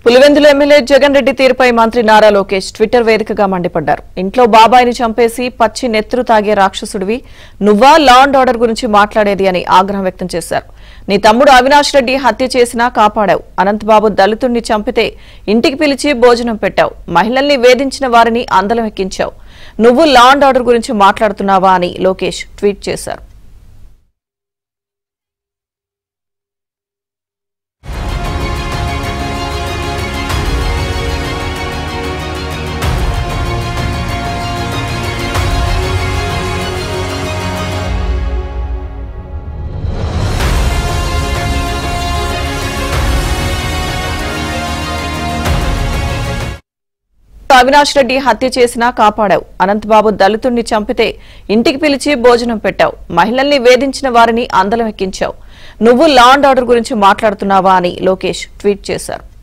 Pulivendula MLA Jagan Reddy తీరుపై మంత్రి Nara Lokesh Twitter వేదికగా మండిపడ్డారు ఇంట్లో బాబాయిని చంపేసి పచ్చి నెత్తురు తాగే రాక్షసుడివి నువ్వా లా అండ్ ఆర్డర్ గురించి మాట్లాడేది అని ఆగ్రహం వ్యక్తం చేశారు నీ తమ్ముడు అవినాష్ రెడ్డి హత్య చేసినా కాపాడావు అనంతబాబు దళితుణ్ణి చంపితే ఇంటికి పిలిచి భోజనం పెట్టావు మహిళల్ని వేధించిన వారిని అందలం ఎక్కించావు నువ్వు లా అండ్ ఆర్డర్ గురించి మాట్లాడుతున్నావా అని లోకేష్ ట్వీట్ చేశారు అవినాష్ రెడ్డి హత్య చేసినా కాపాడావు అనంతబాబు దళితుణ్ణి చంపితే ఇంటికి పిలిచి భోజనం పెట్టావు మహిళల్ని వేధించిన వారిని అందలం ఎక్కించావు నువ్వు లా అండ్ ఆర్డర్ గురించి మాట్లాడుతున్నావా అని లోకేష్ ట్వీట్ చేశారు